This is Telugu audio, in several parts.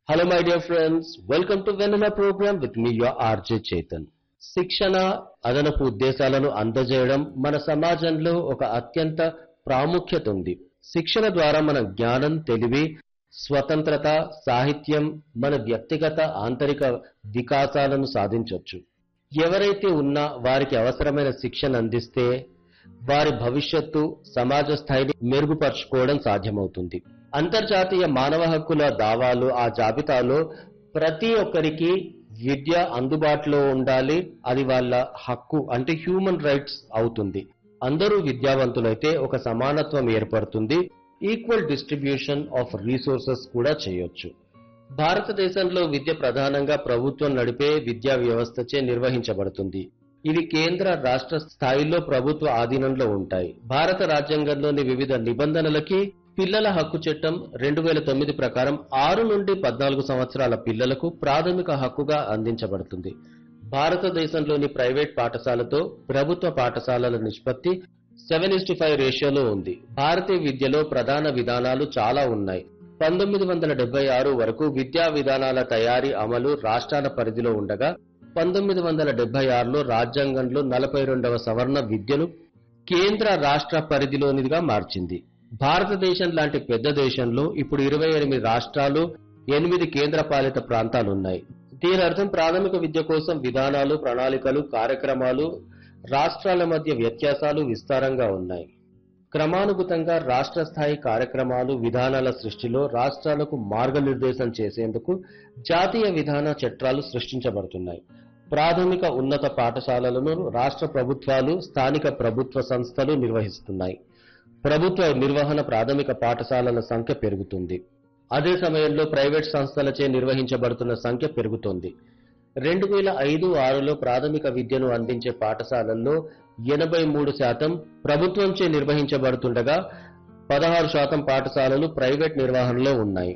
Hello, my dear friends. Welcome to Vanilla program with me, your RJ Chetan. శిక్షణ అదనపు ఉద్దేశాలను అందజేయడం మన సమాజంలో ఒక అత్యంత ప్రాముఖ్యత ఉంది శిక్షణ ద్వారా మన జ్ఞానం తెలివి స్వతంత్రత సాహిత్యం మన వ్యక్తిగత ఆంతరిక వికాసాలను సాధించవచ్చు ఎవరైతే ఉన్నా వారికి అవసరమైన శిక్షణ అందిస్తే వారి భవిష్యత్తు సమాజ స్థాయిని మెరుగుపరుచుకోవడం సాధ్యమవుతుంది అంతర్జాతీయ మానవ హక్కుల దావాలు ఆ జాబితాలో ప్రతి ఒక్కరికి విద్య అందుబాటులో ఉండాలి అది వాళ్ళ హక్కు అంటే హ్యూమన్ రైట్స్ అవుతుంది అందరూ విద్యావంతులైతే ఒక సమానత్వం ఏర్పడుతుంది ఈక్వల్ డిస్ట్రిబ్యూషన్ ఆఫ్ రీసోర్సెస్ కూడా చేయొచ్చు భారతదేశంలో విద్య ప్రధానంగా ప్రభుత్వం నడిపే విద్యా వ్యవస్థచే నిర్వహించబడుతుంది ఇవి కేంద్ర రాష్ట్ర స్థాయిలో ప్రభుత్వ ఆధీనంలో ఉంటాయి భారత రాజ్యాంగంలోని వివిధ నిబంధనలకి పిల్లల హక్కు చట్టం రెండు వేల తొమ్మిది ప్రకారం ఆరు నుండి పద్నాలుగు సంవత్సరాల పిల్లలకు ప్రాథమిక హక్కుగా అందించబడుతుంది భారతదేశంలోని ప్రైవేట్ పాఠశాలతో ప్రభుత్వ పాఠశాలల నిష్పత్తి సెవెన్ ఇస్టు ఫైవ్ రేషియోలో ఉంది భారతీయ విద్యలో ప్రధాన విధానాలు చాలా ఉన్నాయి పంతొమ్మిది వందల డెబ్బై ఆరు వరకు విద్యా విధానాల తయారీ అమలు రాష్ట్రాల పరిధిలో ఉండగా పంతొమ్మిది వందల డెబ్బై ఆరులో రాజ్యాంగంలో నలభై రెండవ సవర్ణ విద్యను కేంద్ర రాష్ట్ర పరిధిలోనిదిగా మార్చింది భారతదేశం లాంటి పెద్ద దేశంలో ఇప్పుడు ఇరవై ఎనిమిది రాష్ట్రాలు ఎనిమిది కేంద్ర పాలిత ప్రాంతాలు ఉన్నాయి దీని అర్థం ప్రాథమిక విద్య కోసం విధానాలు ప్రణాళికలు కార్యక్రమాలు రాష్ట్రాల మధ్య వ్యత్యాసాలు విస్తారంగా ఉన్నాయి క్రమానుగతంగా రాష్ట్ర స్థాయి కార్యక్రమాలు విధానాల సృష్టిలో రాష్ట్రాలకు మార్గనిర్దేశం చేసేందుకు జాతీయ విధాన చట్టాలు సృష్టించబడుతున్నాయి ప్రాథమిక ఉన్నత పాఠశాలలను రాష్ట్ర ప్రభుత్వాలు స్థానిక ప్రభుత్వ సంస్థలు నిర్వహిస్తున్నాయి ప్రభుత్వ నిర్వహణ ప్రాథమిక పాఠశాలల సంఖ్య పెరుగుతుంది అదే సమయంలో ప్రైవేట్ సంస్థలచే నిర్వహించబడుతున్న సంఖ్య పెరుగుతోంది రెండు వేల ఐదు ఆరులో ప్రాథమిక విద్యను అందించే పాఠశాలల్లో ఎనభై మూడు శాతం ప్రభుత్వంచే నిర్వహించబడుతుండగా పదహారు శాతం పాఠశాలలు ప్రైవేట్ నిర్వహణలో ఉన్నాయి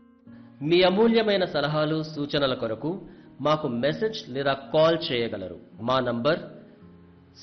మీ అమూల్యమైన సలహాలు సూచనల కొరకు మాకు మెసేజ్ లేదా కాల్ చేయగలరు మా నంబర్